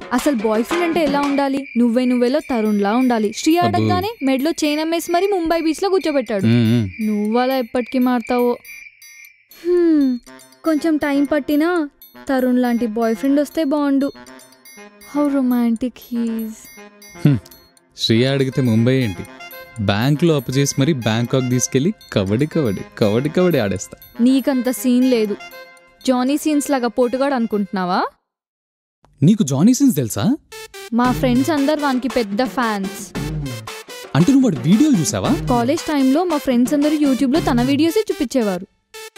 అసలు boy friend అంటే ఎలా ఉండాలి నువ్వే నువ్వేలో తరుణ్లా ఉండాలి శ్రీ అబ్బో. అడగగానే మెడలో చైన్ అమ్మేసి మరి ముంబై బీచ్ లో కూర్చోబెట్టాడు మ్మ్, మ్మ్. నువ్వు అలా ఎప్పటికీ మారుతావో హ్మ్, కొంచెం టైం పట్టినా తరుణ్ లాంటి బాయ్ ఫ్రెండ్ వస్తే బాగుండు హౌ రొమాంటిక్ హీస్ శ్రీయ అడిగితే ముంబై ఏంటి బ్యాంక్లో అప్పు చేసి మరీ బ్యాంకాక్ తీసుకెళ్ళి కబడ్డీ కబడ్డీ కబడ్డీ కబడ్డీ ఆడేస్తా నీకంత సీన్ లేదు జానీ సీన్స్ లాగా పోటుగాడు అనుకుంటున్నావా నీకు జానీ సిన్స్ తెలుసా మా ఫ్రెండ్స్ అందరు వానికి పెద్ద ఫ్యాన్స్ అంటే నువ్వు వాడి వీడియోలు చూసావా కాలేజ్ టైంలో మా ఫ్రెండ్స్ అందరూ యూట్యూబ్లో తన వీడియోసే చూపించేవారు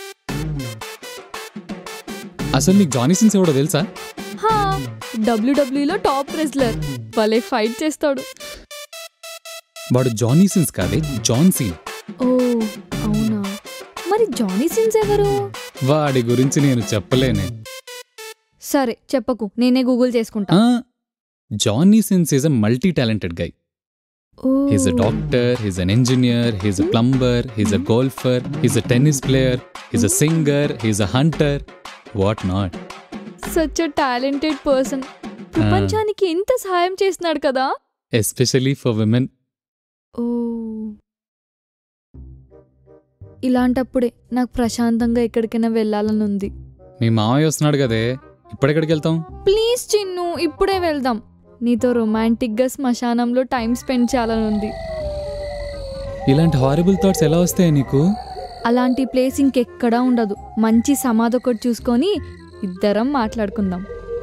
అసలు నీకు జానీ సిన్స్ ఎవడో తెలుసా హా డబ్ల్యూడబ్ల్యూలో టాప్ రెజ్లర్ భలే ఫైట్ చేస్తాడు వాడు జానీ సిన్స్ కాదే జాన్ సీన్ ఓ అవునా మరి జానీ సిన్స్ ఎవరు వాడి గురించి నేను చెప్పలేనే సరే చెప్పకు నేనే గూగుల్ చేసుకుంటా ఆ, Johnny Sins is a multi talented guy oh he's a doctor he's an engineer he's a plumber he's a golfer he's a tennis player he's a singer he's a hunter what not such talented person ప్రపంచానికి ఎంత సహాయం చేస్తున్నాడు కదా especially for women ఓ ఇలాంటప్పుడే నాకు ప్రశాంతంగా ఎక్కడికైనా వెళ్ళాలని ఉంది మీ మామయ్య వస్తున్నాడు కదే ఇప్పుడెక్కడికి వెళ్తాం ప్లీజ్ చిన్ను ఇప్పుడే వెళ్దాం నీతో రొమాంటిక్గా శ్మశానంలో టైం స్పెండ్ చేయాలని ఉంది ఇలాంటి హారబుల్ థాట్స్ ఎలా వస్తాయి నీకు అలాంటి ప్లేస్ ఇంకెక్కడా ఉండదు మంచి సమాధి ఒకటి చూసుకొని ఇద్దరం మాట్లాడుకుందాం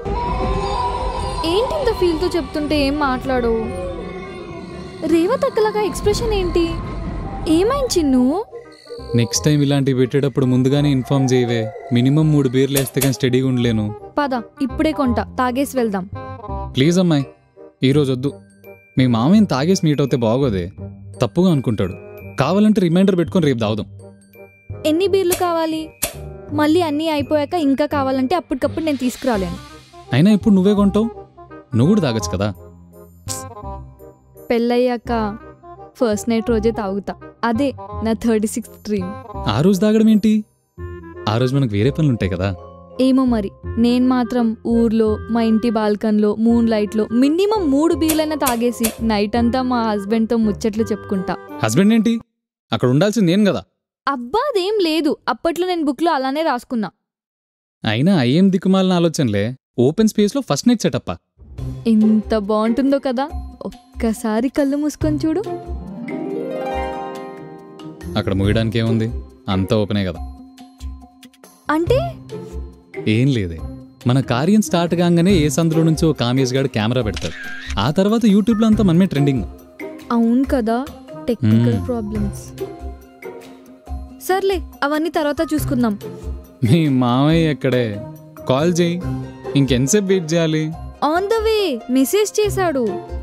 ఏంటి ఇంత ఫీల్తో చెప్తుంటే ఏం మాట్లాడవు రేవత్ అక్కలాగా ఎక్స్ప్రెషన్ ఏంటి ఏమైంది చిన్ను నెక్స్ట్ టైం ఇలాంటివి పెట్టేటప్పుడు ముందుగానే ఇన్ఫార్మ్ చేయవే మినిమం మూడు బీర్లు వేస్తే కానీ స్టడీగా ఉండలేను పద ఇప్పుడే కొంట తాగేసి వెళ్దాం ప్లీజ్ అమ్మాయి ఈరోజు వద్దు మీ మామయ్యని తాగేసి మీట్ అవుతే బాగోదే తప్పుగా అనుకుంటాడు కావాలంటే రిమైండర్ పెట్టుకొని రేపు దావుదాం ఎన్ని బీర్లు కావాలి మళ్ళీ అన్నీ అయిపోయాక ఇంకా కావాలంటే అప్పటికప్పుడు నేను తీసుకురాలేను అయినా ఇప్పుడు నువ్వే కొంటావు నువ్వు కూడా తాగొచ్చు కదా పెళ్ళయ్యాక ఫస్ట్ నైట్ రోజే తాగుతా అదే నా థర్టీ సిక్స్త్ డ్రీమ్ ఆ రోజు తాగడం ఏంటి ఆ రోజు మనకు వేరే పనులు ఉంటాయి కదా ఏమో మరి నేను మాత్రం ఊర్లో మా ఇంటి బాల్కన్లో మూన్ లైట్లో మినిమం మూడు బీర్లైనా తాగేసి నైట్ అంతా మా హస్బెండ్తో ముచ్చట్లు చెప్పుకుంటా హస్బెండ్ ఏంటి అక్కడ ఉండాల్సింది నేను కదా అబ్బా అదేం లేదు అప్పట్లో నేను బుక్లో అలానే రాసుకున్నా అయినా అయ్యేం దిక్కుమాలిన ఆలోచనలే ఓపెన్ స్పేస్లో ఫస్ట్ నైట్ సెటప్పా ఎంత బాగుంటుందో కదా ఒక్కసారి కళ్ళు మూసుకొని చూడు అక్కడ ముగియడానికి ఏముంది అంతా ఓపెనే కదా అంటే ఏం లేదే మన కార్యం స్టార్ట్ కాగానే ఏ సందులో నుంచో కామేష్ గాడు కెమెరా పెడతాడు ఆ తర్వాత యూట్యూబ్లో అంతా మనమే ట్రెండింగ్ అవును కదా టెక్నికల్ మ్మ్. ప్రాబ్లమ్స్ సర్లే అవన్నీ తర్వాత చూసుకుందాం మీ మామయ్య ఎక్కడే కాల్ చేయి ఇంకెంతసేపు వెయిట్ చేయాలి ఆన్ ద వే మెసేజ్ చేశాడు